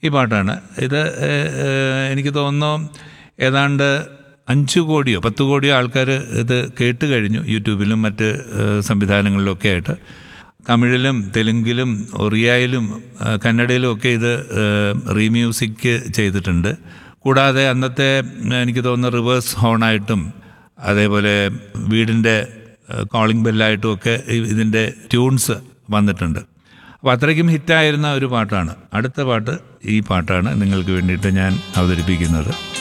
ഈ പാട്ടാണ് ഇത് ഏഹ്, ഏഹ്, എനിക്ക് തോന്നുന്നു ഏതാണ്ട് അഞ്ച് കോടിയോ പത്ത് കോടിയോ ആൾക്കാർ ഇത് കേട്ട് കഴിഞ്ഞു യൂട്യൂബിലും മറ്റ് ഏഹ്, സംവിധാനങ്ങളിലൊക്കെ ആയിട്ട് തമിഴിലും തെലുങ്കിലും ഒറിയയിലും ആ, കന്നഡയിലും ഒക്കെ ഇത് റീമ്യൂസിക് ചെയ്തിട്ടുണ്ട് കൂടാതെ അന്നത്തെ ഉം, എനിക്ക് തോന്നുന്നു റിവേഴ്സ് ഹോണായിട്ടും അതേപോലെ വീടിൻ്റെ കോളിംഗ് ബെല്ലായിട്ടും ഒക്കെ ഇ- ഇതിൻ്റെ ട്യൂൺസ് വന്നിട്ടുണ്ട് അപ്പോൾ അത്രയ്ക്കും ഹിറ്റായിരുന്ന ഒരു പാട്ടാണ് അടുത്ത പാട്ട് ഈ പാട്ടാണ് നിങ്ങൾക്ക് വേണ്ടിയിട്ട് ഞാൻ അവതരിപ്പിക്കുന്നത്